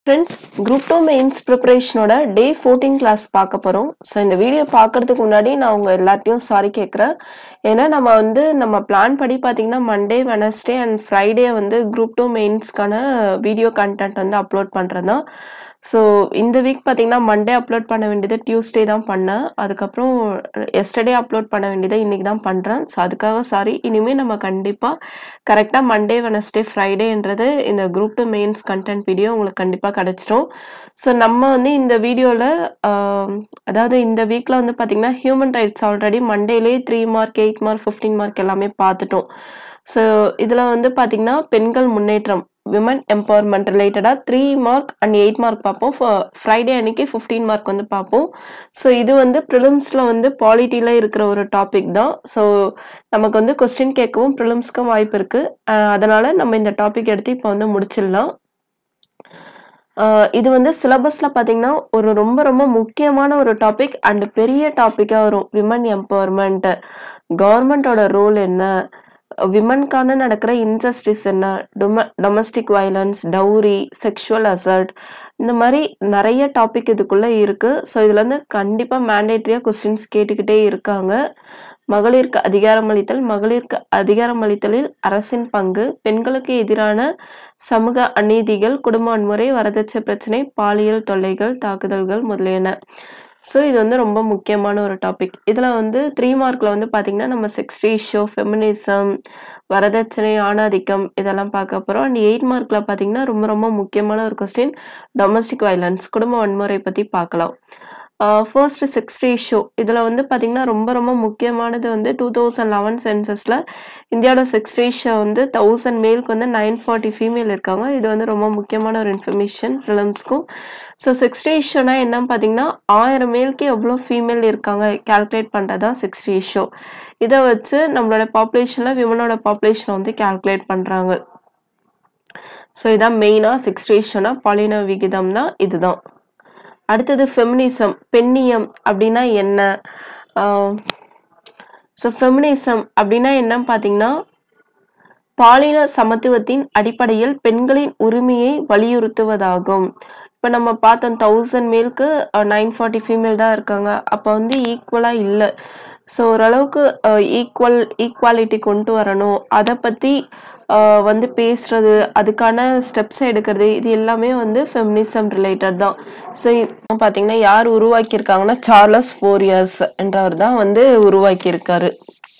Friends group two mains ப்ரிப்பரேஷனோட day fourteen class பார்க்க போகிறோம் ஸோ இந்த வீடியோ பார்க்கறதுக்கு முன்னாடி நான் உங்கள் எல்லாத்தையும் சாரி கேட்குறேன் ஏன்னா நம்ம வந்து நம்ம பிளான் படி பார்த்தீங்கன்னா மண்டே வெனஸ்டே அண்ட் ஃப்ரைடே வந்து குரூப் டூ மெயின்ஸ்க்கான வீடியோ கண்டென்ட் வந்து அப்லோட் பண்ணுறது தான் ஸோ இந்த வீக் பார்த்தீங்கன்னா மண்டே அப்லோட் பண்ண வேண்டியது டியூஸ்டே தான் பண்ணேன் அதுக்கப்புறம் எஸ்டர்டே அப்லோட் பண்ண வேண்டியதை இன்றைக்கி தான் பண்ணுறேன் ஸோ அதுக்காக சாரி இனிமேல் நம்ம கண்டிப்பாக கரெக்டாக மண்டே வெனஸ்டே ஃப்ரைடேன்றது இந்த group two mains content video உங்களுக்கு கண்டிப்பாக கிடச்சிரும் ஸோ நம்ம வந்து இந்த வீடியோவில் அதாவது இந்த வீக்கில் வந்து பார்த்திங்கன்னா ஹியூமன் ரைட்ஸ் ஆல்ரெடி மண்டேலேயே three mark eight mark fifteen mark எல்லாமே பார்த்துட்டோம் ஸோ இதில் வந்து பார்த்திங்கன்னா பெண்கள் முன்னேற்றம் விமன் எம்பவர்மெண்ட் ரிலேட்டடாக three mark and eight mark பார்ப்போம் ஃப்ரைடே அன்னைக்கு ஃபிஃப்டீன் மார்க் வந்து பார்ப்போம் ஸோ இது வந்து ப்ரிலிம்ஸில் வந்து பாலிட்டியில் இருக்கிற ஒரு டாபிக் தான் ஸோ நமக்கு வந்து கொஸ்டின் கேட்கவும் ப்ரிலிம்ஸ்க்கும் வாய்ப்பு இருக்குது அதனால் நம்ம இந்த டாபிக் எடுத்து இப்போ வந்து முடிச்சிடலாம் இது வந்து சிலபஸில் பார்த்தீங்கன்னா ஒரு ரொம்ப ரொம்ப முக்கியமான ஒரு டாபிக் அண்ட் பெரிய டாப்பிக்காக வரும் விமன் எம்பவர்மெண்ட் கவர்மெண்ட்டோட ரோல் என்ன விமன்கான நடக்கிற இன்ஜஸ்டிஸ் என்ன dom domestic violence dowry sexual assault இந்த மாதிரி நிறைய டாபிக் இதுக்குள்ளே இருக்குது ஸோ இதுல இருந்து கண்டிப்பாக மேண்டேட்ரியாக கொஸ்டின்ஸ் கேட்டுக்கிட்டே இருக்காங்க மகளிருக்கு அதிகாரமளித்தல் மகளிருக்கு அதிகாரமளித்தலில் அரசின் பங்கு பெண்களுக்கு எதிரான சமூக அநீதிகள் குடும்ப வன்முறை வரதட்சை பிரச்சனை பாலியல் தொல்லைகள் தாக்குதல்கள் முதலியன ஸோ இது வந்து ரொம்ப முக்கியமான ஒரு டாபிக் இதில் வந்து த்ரீ மார்க்கில் வந்து பார்த்திங்கன்னா நம்ம செக்ஸ் ரேஷியோ ஃபெமினிசம் வரதட்சணை ஆணாதிக்கம் இதெல்லாம் பார்க்க போகிறோம் அண்ட் எயிட் மார்க்கில் பார்த்திங்கன்னா ரொம்ப ரொம்ப முக்கியமான ஒரு கொஸ்டின் டொமஸ்டிக் வயலன்ஸ் குடும்ப வன்முறை பற்றி பார்க்கலாம் ஃபர்ஸ்ட் செக்ஸ் ரேஷியோ இதில் வந்து பார்த்திங்கன்னா ரொம்ப ரொம்ப முக்கியமானது வந்து டூ தௌசண்ட் லெவன் சென்சஸில் இந்தியாவோட செக்ஸ் ரேஷியோ வந்து தௌசண்ட் மேலுக்கு வந்து நைன் ஃபார்ட்டி ஃபீமேல் இருக்காங்க இது வந்து ரொம்ப முக்கியமான ஒரு இன்ஃபர்மேஷன் ஃபிலிம்ஸ்க்கும் ஸோ செக்ஸ் ரேஷியோனா என்னன்னு பார்த்தீங்கன்னா ஆயிரம் மேலுக்கு எவ்வளோ ஃபீமேல் இருக்காங்க கால்குலேட் பண்ணுறது தான் செக்ஸ் ரேஷியோ இதை வச்சு நம்மளோட பாப்புலேஷனில் விமனோட பாப்புலேஷனை வந்து கால்குலேட் பண்ணுறாங்க ஸோ இதான் மெயினாக செக்ஸ் ரேஷியோனா பாலின விகிதம் தான் இதுதான் அடுத்தது ஃபெமினிசம் பெண்ணியம் அப்படின்னா என்ன ஸோ ஃபெமினிசம் அப்படின்னா என்னன்னு பார்த்தீங்கன்னா பாலின சமத்துவத்தின் அடிப்படையில் பெண்களின் உரிமையை வலியுறுத்துவதாகும் இப்போ நம்ம பார்த்தோம் தௌசண்ட் மேலுக்கு நைன் ஃபார்ட்டி ஃபீமேல் தான் இருக்காங்க அப்போ வந்து ஈக்குவலாக இல்லை ஸோ ஓரளவுக்கு ஈக்குவல் ஈக்குவாலிட்டி கொண்டு வரணும் அதை பற்றி வந்து பேசுறது அதுக்கான ஸ்டெப்ஸ் எடுக்கிறது இது எல்லாமே வந்து ஃபெமினிசம் ரிலேட்டட் தான் ஸோ பார்த்தீங்கன்னா யார் உருவாக்கியிருக்காங்கன்னா சார்லஸ் ஃபோரியர்ஸ் என்றவர் தான் வந்து உருவாக்கியிருக்காரு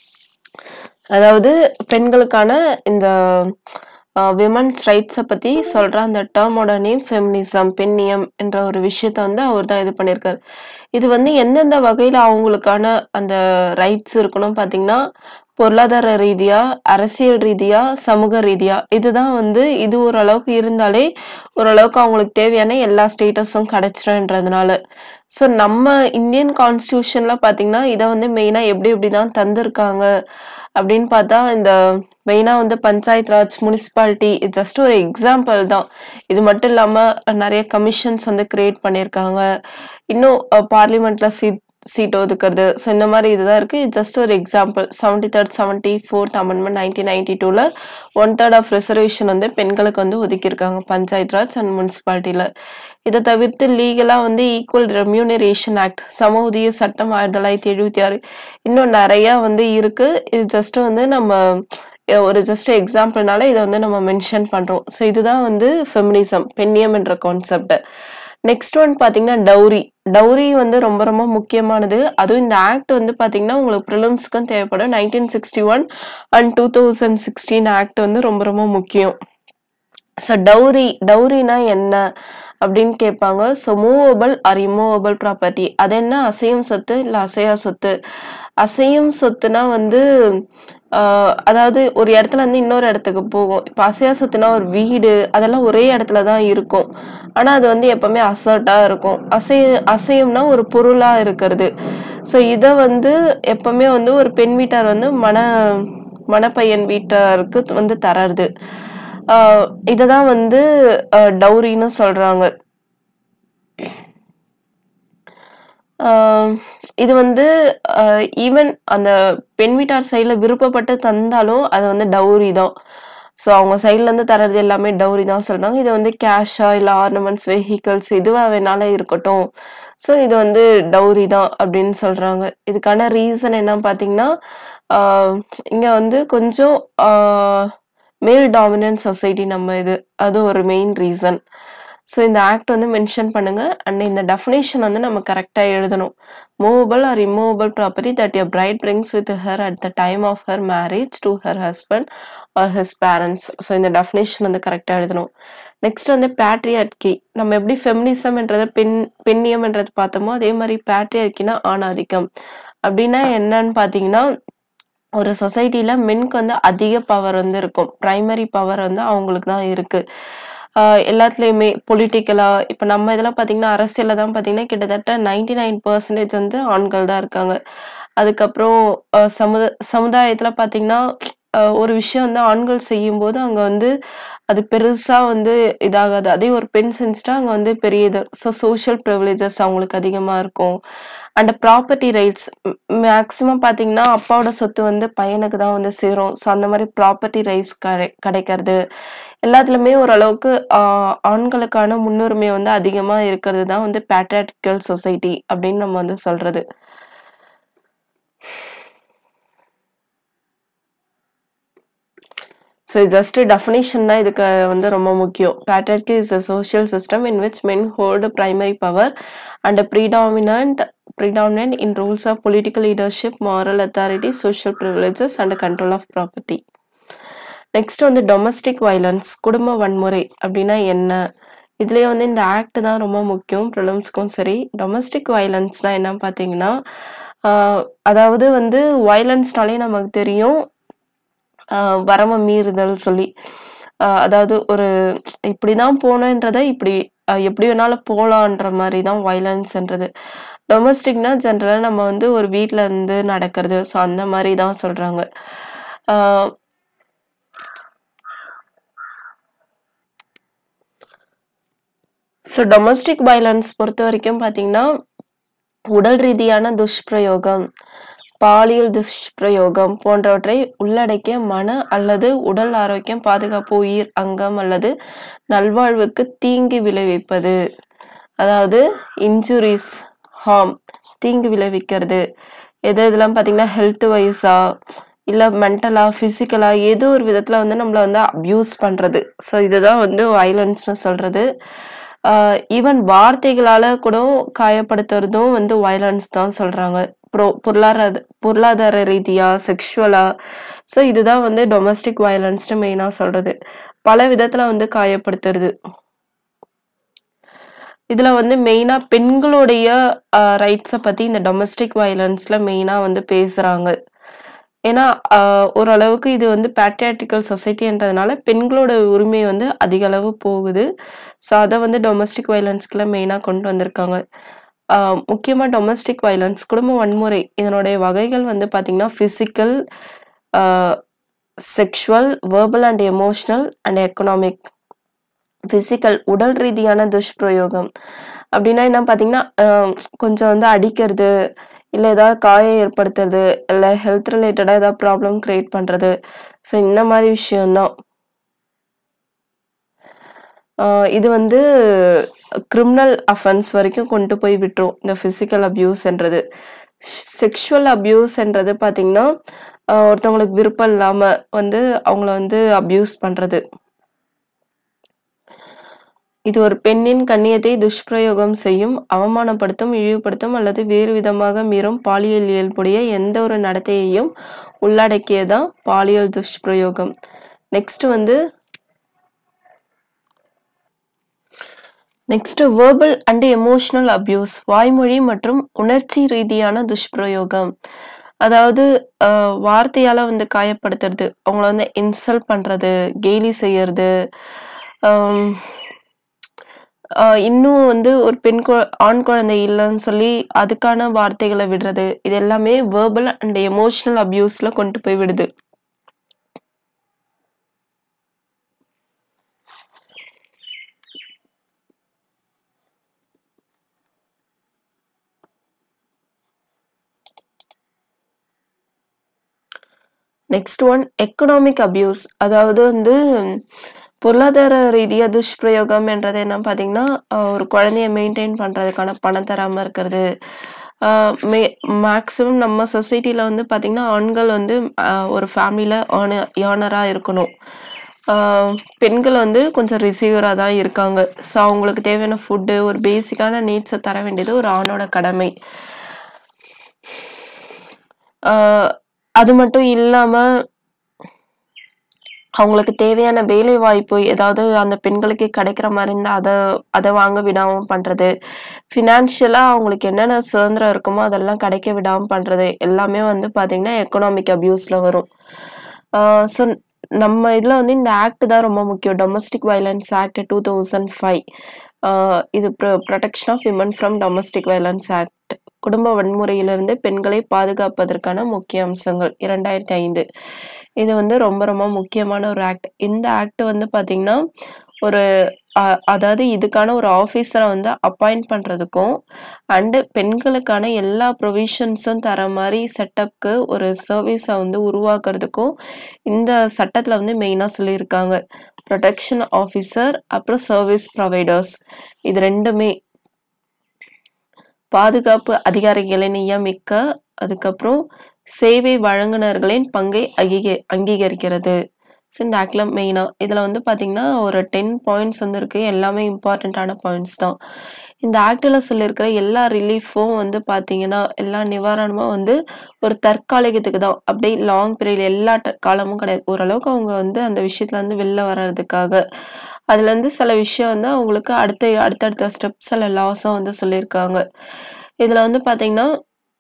அதாவது பெண்களுக்கான இந்த விமன்ஸ் ரைட்ஸை பற்றி சொல்கிற அந்த டேர்மோட நேம் ஃபெமினிசம் பெண்ணியம் என்ற ஒரு விஷயத்த வந்து அவர் தான் இது பண்ணியிருக்காரு இது வந்து எந்தெந்த வகையில் அவங்களுக்கான அந்த ரைட்ஸ் இருக்கணும் பார்த்தீங்கன்னா பொருளாதார ரீதியா அரசியல் ரீதியா சமூக ரீதியா இதுதான் வந்து இது ஓரளவுக்கு இருந்தாலே ஓரளவுக்கு அவங்களுக்கு தேவையான எல்லா ஸ்டேட்டஸும் கிடைச்சிரும்ன்றதுனால ஸோ நம்ம இந்தியன் கான்ஸ்டியூஷன்ல பார்த்தீங்கன்னா இதை வந்து மெயினாக எப்படி எப்படி தான் தந்திருக்காங்க அப்படின்னு பார்த்தா இந்த மெயினாக வந்து பஞ்சாயத் ராஜ் முனிசிபாலிட்டி ஜஸ்ட் ஒரு எக்ஸாம்பிள் தான் இது மட்டும் இல்லாமல் நிறைய கமிஷன்ஸ் வந்து கிரியேட் பண்ணியிருக்காங்க இன்னும் பார்லிமெண்ட்ல சீட் சீட் ஒதுக்குறது ஸோ இந்த மாதிரி இதுதான் இருக்குது ஜஸ்ட் ஒரு example seventy third seventy fourth amendment nineteen ninety டூவில் ஒன் தேர்ட் ஆஃப் ரிசர்வேஷன் வந்து பெண்களுக்கு வந்து ஒதுக்கியிருக்காங்க பஞ்சாயத் ராஜ் அண்ட் முனிசிபாலிட்டியில் இதை தவிர்த்து லீகலாக வந்து ஈக்குவல் ரெம்யூனரேஷன் ஆக்ட் சம ஊதிய சட்டம் ஆயிரத்தி தொள்ளாயிரத்தி எழுபத்தி ஆறு இன்னும் நிறையா வந்து இருக்குது இது ஜஸ்ட் வந்து நம்ம ஒரு ஜஸ்ட் எக்ஸாம்பிள்னால இதை வந்து நம்ம மென்ஷன் பண்ணுறோம் ஸோ இதுதான் வந்து ஃபெமினிசம் பெண்ணியம் என்ற கான்செப்ட் நெக்ஸ்ட் ஒன் பார்த்தீங்கன்னா டவுரி டவுரி வந்து ரொம்ப ரொம்ப முக்கியமானது அதுவும் இந்த ஆக்ட் வந்து பார்த்தீங்கன்னா உங்களுக்கு ப்ரிலிம்ஸ்க்கும் தேவைப்படும் nineteen sixty one and two thousand sixteen act வந்து ரொம்ப ரொம்ப முக்கியம் ஸோ டவுரி டவுரினா என்ன அப்படின்னு கேட்பாங்க so movable or immovable property அது என்ன அசையும் சொத்து இல்லை அசையா சொத்து அசையும் சொத்துனா வந்து அதாவது ஒரு இடத்துல இருந்து இன்னொரு இடத்துக்கு போகும் இப்போ அசையா சொத்துனா ஒரு வீடு அதெல்லாம் ஒரே இடத்துல தான் இருக்கும் ஆனால் அது வந்து எப்பவுமே அசர்ட்டாக இருக்கும் அசை அசையும்னா ஒரு பொருளாக இருக்கிறது ஸோ இதை வந்து எப்பவுமே வந்து ஒரு பெண் வீட்டார் வந்து மன மணப்பையன் வீட்டாருக்கு வந்து தரது இதை தான் வந்து டவுரின்னு சொல்றாங்க இது வந்து ஈவன் அந்த பெண் வீட்டார் சைடில் விருப்பப்பட்டு தந்தாலும் அது வந்து டவுரி தான் ஸோ அவங்க சைட்லேருந்து தர்றது எல்லாமே டவுரி தான் சொல்கிறாங்க இது வந்து கேஷா இல்லை ஆர்னமெண்ட்ஸ் வெஹிக்கல்ஸ் எதுவாக வேணாலும் இருக்கட்டும் ஸோ இது வந்து டவுரி தான் அப்படின்னு சொல்கிறாங்க இதுக்கான ரீசன் என்ன பார்த்தீங்கன்னா இங்கே வந்து கொஞ்சம் மேல் டாமினன்ட் சொசைட்டி நம்ம இது அது ஒரு மெயின் ரீசன் ஸோ இந்த ஆக்ட் வந்து மென்ஷன் பண்ணுங்க அண்ட் இந்த டெஃபினேஷன் வந்து நம்ம கரெக்டாக எழுதணும் movable or immovable property that a bride brings with her at the time of her marriage to her husband or his parents so இந்த டெஃபினேஷன் வந்து கரெக்டாக எழுதணும் நெக்ஸ்ட் வந்து பேட்ரியார்கி நம்ம எப்படி ஃபெமினிசம்ன்றத பெண் பெண்ணியம்ன்றது பார்த்தோமோ அதே மாதிரி பேட்ரியார்கினா ஆணாதிக்கம் அப்படின்னா என்னன்னு பார்த்தீங்கன்னா ஒரு சொசைட்டில மென்க்கு வந்து அதிக பவர் வந்து இருக்கும் பிரைமரி பவர் வந்து அவங்களுக்கு தான் இருக்கு ஆஹ் எல்லாத்துலேயுமே பொலிட்டிக்கலா இப்போ நம்ம இதில் பார்த்தீங்கன்னா அரசியலில் தான் பார்த்தீங்கன்னா கிட்டத்தட்ட நைன்டி நைன் பர்சன்டேஜ் வந்து ஆண்கள் தான் இருக்காங்க அதுக்கப்புறம் ஆஹ் சமுத சமுதாயத்தில் பார்த்தீங்கன்னா ஆஹ் ஒரு விஷயம் வந்து ஆண்கள் செய்யும்போது அங்கே வந்து அது பெருசாக வந்து இதாகாது அதே ஒரு பெண் செஞ்சுட்டா அங்கே வந்து பெரிய இது ஸோ சோஷியல் ப்ரிவிலேஜஸ் அவங்களுக்கு அதிகமாக இருக்கும் அண்ட் ப்ராப்பர்ட்டி ரைட்ஸ் மேக்ஸிமம் பார்த்தீங்கன்னா அப்பாவோட சொத்து வந்து பையனுக்கு தான் வந்து சேரும் ஸோ அந்த மாதிரி ப்ராப்பர்ட்டி ரைட்ஸ் கிடை கிடைக்கிறது எல்லாத்துலேயுமே ஓரளவுக்கு ஆஹ் ஆண்களுக்கான முன்னுரிமை வந்து அதிகமாக இருக்கிறது தான் வந்து பேட்ரியாட்டிக்கல் சொசைட்டி அப்படின்னு நம்ம வந்து சொல்றது ஸோ ஜஸ்ட் டெஃபினேஷன் தான் இதுக்கு வந்து ரொம்ப முக்கியம் patriarchy is a social system in which men hold primary power and predominant predominant in roles of political leadership, moral authority, social privileges and control of property. Next வந்து domestic violence குடும்ப வன்முறை அப்படின்னா என்ன இதுலயே வந்து இந்த ஆக்ட் தான் ரொம்ப முக்கியம் ப்ரிலிம்ஸ்க்கும் சரி டொமஸ்டிக் வயலன்ஸ்னா என்ன பார்த்தீங்கன்னா ஆஹ் அதாவது வந்து வயலன்ஸ்னாலே நமக்கு தெரியும் ஆஹ் வரம்பை மீறுதல் சொல்லி ஆஹ் அதாவது ஒரு இப்படிதான் போனன்றதை இப்படி ஆஹ் எப்படி வேணாலும் போலான்ற மாதிரி தான் வயலன்ஸ்ன்றது டொமஸ்டிக்னா ஜென்ரலாக நம்ம வந்து ஒரு வீட்டில் இருந்து நடக்கிறது ஸோ அந்த மாதிரி தான் சொல்கிறாங்க ஸோ டொமஸ்டிக் வயலன்ஸ் பொறுத்த வரைக்கும் பார்த்தீங்கன்னா உடல் ரீதியான துஷ்பிரயோகம் பாலியல் துஷ்பிரயோகம் போன்றவற்றை உள்ளடக்கிய மன அல்லது உடல் ஆரோக்கியம் பாதுகாப்பு உயிர் அங்கம் அல்லது நல்வாழ்வுக்கு தீங்கு விளைவிப்பது அதாவது இன்ஜுரிஸ் ஹார்ம் தீங்கு விளைவிக்கிறது எது இதெல்லாம் பார்த்தீங்கன்னா ஹெல்த் வைஸா இல்லை மென்டலாக ஃபிசிக்கலாக ஏதோ ஒரு விதத்தில் வந்து நம்மளை வந்து அப்யூஸ் பண்ணுறது ஸோ இதுதான் வந்து வயலன்ஸ்னு சொல்கிறது ஈவன் வார்த்தைகளால் கூட காயப்படுத்துறதும் வந்து வயலன்ஸ் தான் சொல்கிறாங்க ப்ரோ பொருளாதார பொருளாதார ரீதியாக செக்ஷுவலாக ஸோ இதுதான் வந்து டொமஸ்டிக் வயலன்ஸ்னு மெயினாக சொல்கிறது பல விதத்தில் வந்து காயப்படுத்துறது இதில் வந்து மெயினாக பெண்களுடைய ரைட்ஸை பற்றி இந்த டொமஸ்டிக் வயலன்ஸில் மெயினாக வந்து பேசுகிறாங்க ஏன்னா ஆஹ் ஓரளவுக்கு இது வந்து பேட்ரியாட்டிக்கல் சொசைட்டின்றதுனால பெண்களோட உரிமை வந்து அதிக அளவு போகுது ஸோ அதை வந்து டொமஸ்டிக் வயலன்ஸ்க்குலாம் மெயினாக கொண்டு வந்திருக்காங்க முக்கியமாக டொமஸ்டிக் வயலன்ஸ் குடும்ப வன்முறை இதனுடைய வகைகள் வந்து பார்த்திங்கன்னா physical sexual verbal and emotional and economic physical உடல் ரீதியான துஷ்பிரயோகம் அப்படின்னா என்ன பார்த்தீங்கன்னா ஆஹ் கொஞ்சம் வந்து அடிக்கிறது இல்லை ஏதாவது காயம் ஏற்படுத்துறது இல்லை ஹெல்த் ரிலேட்டடாக ஏதாவது ப்ராப்ளம் க்ரியேட் பண்ணுறது ஸோ இந்த மாதிரி விஷயம்தான் ஆஹ் இது வந்து கிரிமினல் அஃபென்ஸ் வரைக்கும் கொண்டு போய் விட்டுரும் இந்த ஃபிசிக்கல் அப்யூஸ்ன்றது செக்ஷுவல் அப்யூஸ்ன்றது பார்த்தீங்கன்னா ஆஹ் ஒருத்தவங்களுக்கு விருப்பம் இல்லாமல் வந்து அவங்கள வந்து அப்யூஸ் பண்ணுறது இது ஒரு பெண்ணின் கண்ணியத்தை துஷ்பிரயோகம் செய்யும் அவமானப்படுத்தும் இழிவுபடுத்தும் அல்லது வேறு விதமாக மீறும் பாலியல் இயல்புடைய எந்த ஒரு நடத்தையையும் உள்ளடக்கியதான் பாலியல் துஷ்பிரயோகம் நெக்ஸ்ட் வந்து next verbal and emotional abuse வாய்மொழி மற்றும் உணர்ச்சி ரீதியான துஷ்பிரயோகம் அதாவது ஆஹ் வார்த்தையால வந்து காயப்படுத்துறது அவங்கள வந்து இன்சல்ட் பண்றது கேலி செய்யறது ஆம், ஆஹ் இன்னும் வந்து ஒரு பெண் குழ ஆண் குழந்தை இல்லைன்னு சொல்லி அதுக்கான வார்த்தைகளை விடுறது இது எல்லாமே வேர்பல் அண்ட் எமோஷனல் அப்யூஸ்ல கொண்டு போய் விடுது நெக்ஸ்ட் ஒன் எக்கனாமிக் அபியூஸ் அதாவது வந்து பொருளாதார ரீதியா துஷ்பிரயோகம் என்றது என்ன பார்த்தீங்கன்னா, அ ஒரு குழந்தைய மெயின்டெயின் பண்றதுக்கான பணம் தராம இருக்கிறது. அ மே மேக்ஸிமம் நம்ம சொசைட்டில வந்து பார்த்தீங்கன்னா, ஆண்கள் வந்து அ ஒரு ஃபேமிலில ஏர்ன ஏர்னரா இருக்கணும். ஆ பெண்கள் வந்து கொஞ்சம் ரிசீவரா தான் இருக்காங்க. ஸோ அவங்களுக்கு தேவையான ஃபுட்டு, ஒரு பேசிக்கான நீட்ஸ தர வேண்டியது ஒரு ஆணோட கடமை. ஆ அது மட்டும் இல்லாம அவங்களுக்கு தேவையான வேலைவாய்ப்பு ஏதாவது அந்த பெண்களுக்கே கிடைக்கிற மாரி இருந்தா, அத அத வாங்க விடாம பண்றது. ஃபினான்ஷியலா அவங்களுக்கு என்னென்ன சுதந்திரம் இருக்குமோ, அதெல்லாம் கிடைக்க விடாம பண்றது. எல்லாமே வந்து பார்த்தீங்கன்னா, எக்கனாமிக் அபியூஸ்ல வரும். ஆ ஸோ நம்ம இதுல வந்து இந்த ஆக்ட் தான் ரொம்ப முக்கியம். டொமஸ்டிக் வயலன்ஸ் ஆக்ட் 2005 ஆ இது ப்ர protection of women from domestic violence act. குடும்ப வன்முறையிலிருந்து பெண்களை பாதுகாப்பதற்கான முக்கிய அம்சங்கள் 2005 இது வந்து ரொம்ப ரொம்ப முக்கியமான ஒரு ஆக்ட். இந்த ஆக்ட் வந்து பார்த்தீங்கன்னா, ஒரு அ அதாவது இதுக்கான ஒரு ஆஃபீஸர வந்து அப்பாயிண்ட் பண்றதுக்கும், அண்ட் பெண்களுக்கான எல்லா ப்ரொவிஷன்ஸும் தர மாரி செட்டப்க்கு ஒரு சர்வீஸ வந்து உருவாக்குறதுக்கும், இந்த சட்டத்துல வந்து மெயினா சொல்லியிருக்காங்க. புரொடெக்ஷன் ஆஃபீசர், அப்புறம் சர்வீஸ் புரொவைடர்ஸ் இது 2மே. பாதுகாப்பு அதிகாரிகளை நியமிக்க, அதுக்கப்புறம் சேவை வழங்குனர்களின் பங்கை அகிக அங்கீகரிக்கிறது. ஸோ இந்த ஆக்ட்ல மெயினா இதுல வந்து பார்த்தீங்கன்னா, ஒரு 10 பாயிண்ட்ஸ் வந்து இருக்கு. எல்லாமே இம்பார்ட்டன்ட்டான பாயிண்ட்ஸ் தான். இந்த ஆக்ட்ல சொல்லியிருக்கிற எல்லா ரிலீஃபும் வந்து பார்த்தீங்கன்னா, எல்லா நிவாரணமும் வந்து ஒரு தற்காலிகத்துக்கு தான். அப்படியே லாங் பீரியட் எல்லா ட காலமும் கிடையாது. ஓரளவுக்கு அவங்க வந்து அந்த விஷயத்துலருந்து வெளில வர்றதுக்காக. அதுலேருந்து சில விஷயம் வந்து அவங்களுக்கு அடுத்த அடுத்தடுத்த ஸ்டெப்ஸ் சில லாஸும் வந்து சொல்லியிருக்காங்க. இதுல வந்து பார்த்தீங்கன்னா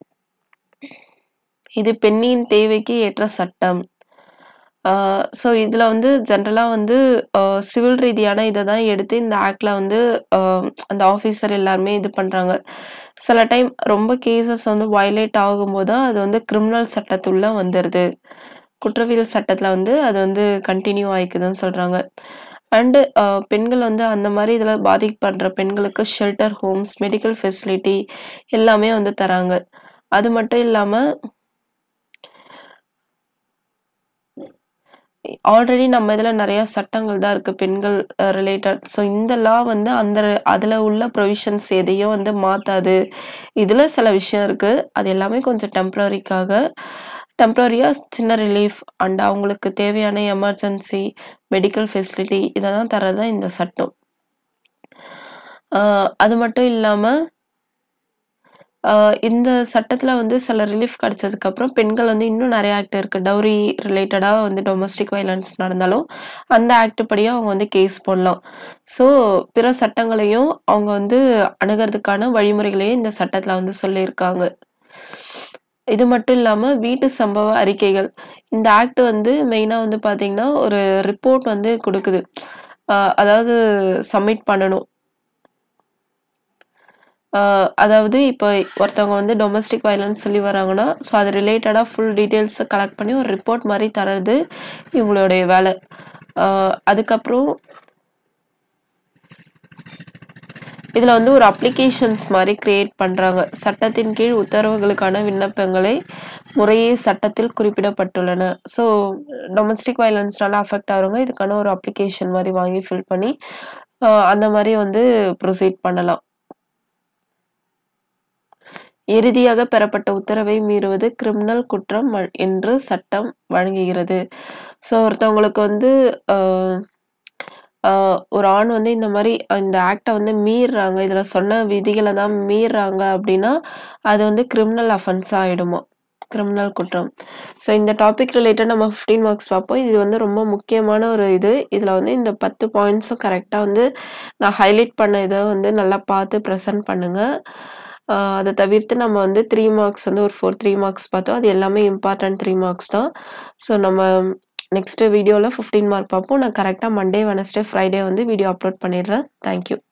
இது பெண்ணின் தேவைக்கு ஏற்ற சட்டம். ஆ ஸோ இதுல வந்து ஜென்ரலா வந்து அ சிவில் ரீதியான இத தான் எடுத்து இந்த ஆக்ட்ல வந்து அ அந்த ஆஃபீஸர் எல்லாருமே இது பண்றாங்க. சில டைம் ரொம்ப கேஸஸ் வந்து வயலேட் ஆகும்போது தான் அது வந்து கிரிமினல் சட்டத்துள்ள வந்துருது. குற்றவியல் சட்டத்துல வந்து அது வந்து கன்டின்யூ ஆயிக்குதுன்னு சொல்றாங்க. அண்ட் அ பெண்கள் வந்து அந்த மாரி இதுல பாதிக்கப்படுற பெண்களுக்கு ஷெல்டர் ஹோம்ஸ், மெடிக்கல் ஃபெசிலிட்டி எல்லாமே வந்து தராங்க. அது மட்டும் இல்லாம ஆல்ரெடி நம்ம இதுல நெறைய சட்டங்கள் தான் இருக்கு. பெண்கள் அ ரிலேட்டட். ஸோ இந்த லா வந்து அந்த அதுல உள்ள ப்ரொவிஷன்ஸ் எதையும் வந்து மாத்தாது. இதுல சில விஷயம் இருக்கு. அது எல்லாமே கொஞ்சம் டெம்பரரிக்காக டெம்பரரியா சின்ன ரிலீஃப் அண்ட் அவங்களுக்கு தேவையான எமர்ஜென்சி, மெடிக்கல் ஃபெசிலிட்டி இதெல்லாம் தர்றது தான் இந்த சட்டம். ஆ அது மட்டும் இல்லாம ஆ இந்த சட்டத்துல வந்து சில ரிலீஃப் கிடைச்சதுக்கப்புறம் பெண்கள் வந்து இன்னும் நெறைய ஆக்ட் இருக்கு. டவுரி ரிலேட்டடா வந்து டொமஸ்டிக் வயலன்ஸ் நடந்தாலும், அந்த ஆக்ட் படியும் அவங்க வந்து கேஸ் போடலாம். ஸோ பிற சட்டங்களையும் அவங்க வந்து அணுகுறதுக்கான வழிமுறைகளையும் இந்த சட்டத்துல வந்து சொல்லியிருக்காங்க. இது மட்டும் இல்லாம வீட்டு சம்பவ அறிக்கைகள். இந்த ஆக்ட் வந்து மெயினா வந்து பார்த்தீங்கன்னா, ஒரு ரிப்போர்ட் வந்து குடுக்குது. அ அதாவது சப்மிட் பண்ணணும். ஆ அதாவது இப்ப ஒருத்தவங்க வந்து டொமஸ்டிக் வயலன்ஸ் சொல்லி வராங்கன்னா, ஸோ அது ரிலேட்டடா ஃபுல் டீட்டெயில்ஸ கலெக்ட் பண்ணி ஒரு ரிப்போர்ட் மாரி தர்றது இவங்களுடைய வேல. ஆ அதுக்கப்புறம் இதுல வந்து ஒரு அப்ளிகேஷன்ஸ் மாரி கிரியேட் பண்றாங்க. சட்டத்தின் கீழ் உத்தரவுகளுக்கான விண்ணப்பங்களை முறையே சட்டத்தில் குறிப்பிடப்பட்டுள்ளன. ஸோ டொமஸ்டிக் வயலன்ஸ்னால அஃபெக்ட் ஆகுறவங்க இதுக்கான ஒரு அப்ளிகேஷன் மாரி வாங்கி ஃபில் பண்ணி, அ அந்த மாரி வந்து ப்ரொசீட் பண்ணலாம். இறுதியாக பெறப்பட்ட உத்தரவை மீறுவது கிரிமினல் குற்றம் வ என்று சட்டம் வழங்குகிறது. ஸோ ஒருத்தவங்களுக்கு வந்து அ அ ஒரு ஆண் வந்து இந்த மாரி இந்த ஆக்ட்ட வந்து மீறுறாங்க. இதுல சொன்ன விதிகள தான் மீறுறாங்க அப்டின்னா, அது வந்து கிரிமினல் அஃபென்ஸா ஆயிடுமாம். கிரிமினல் குற்றம். ஸோ இந்த டாபிக் ரிலேட்டட் நம்ம 15 மார்க்ஸ் பார்ப்போம். இது வந்து ரொம்ப முக்கியமான ஒரு இது. இதுல வந்து இந்த 10 பாயிண்ட்ஸும் கரெக்ட்டா வந்து நான் ஹைலைட் பண்ண இத வந்து நல்லா பார்த்து பிரசன்ட் பண்ணுங்க. ஆ அத தவிர்த்து நம்ம வந்து 3 மார்க்ஸ் வந்து ஒரு 4, 3 மார்க்ஸ் பார்த்தோம். அது எல்லாமே இம்பார்ட்டன்ட் 3 மார்க்ஸ் தான். ஸோ நம்ம நெக்ஸ்ட் வீடியோல 15 மார்க் பார்ப்போம். நான் கரெக்ட்டா மண்டே, வெட்னஸ்டே, ஃப்ரைடே வந்து வீடியோ அப்லோட் பண்ணிடுறேன். Thank you.